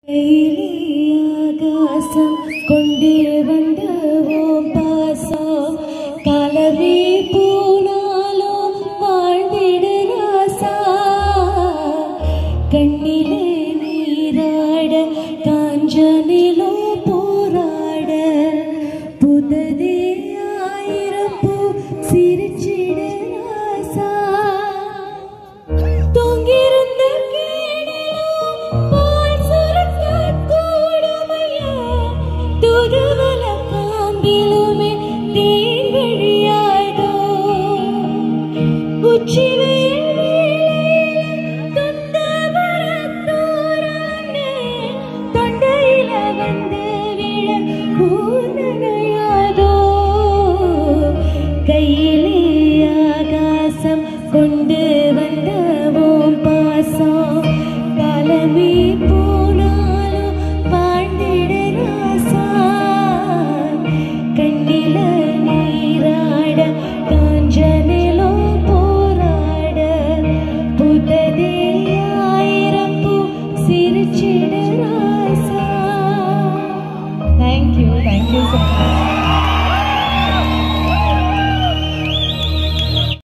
கையிலே ஆகாசம் கொண்டே வந்த ஓம் பாசம் கலவி போனாலும் வாழ்ந்திடு ராசா கண்ணிலே நீராட காஞ்சனிலோ போராட புததே ஆயிரம் பூ சிரிச்சிட ராசா தொங்கிருந்த கேணிலும் பால் சுரக்கக் கூடுமையா? துருவல காம்பிலுமே தேன் வழியாதோ? உச்சி வெயில் வேளையில தொந்த மரத்தோரானே, தொண்டையில வந்து விழ கூர்நகையாதோ? கையிலே ஆகாசம் கொண்டு வந்த ஓம் பாசம் காலமே போனாலும் வாழ்ந்திட ராசா கண்ணில நீராட காஞ்சனிலோ போராட புததே ஆயிரம் பூ சிரிச்சிட ராசா தேங்க்யூ தேங்க்யூ ஸோ மச்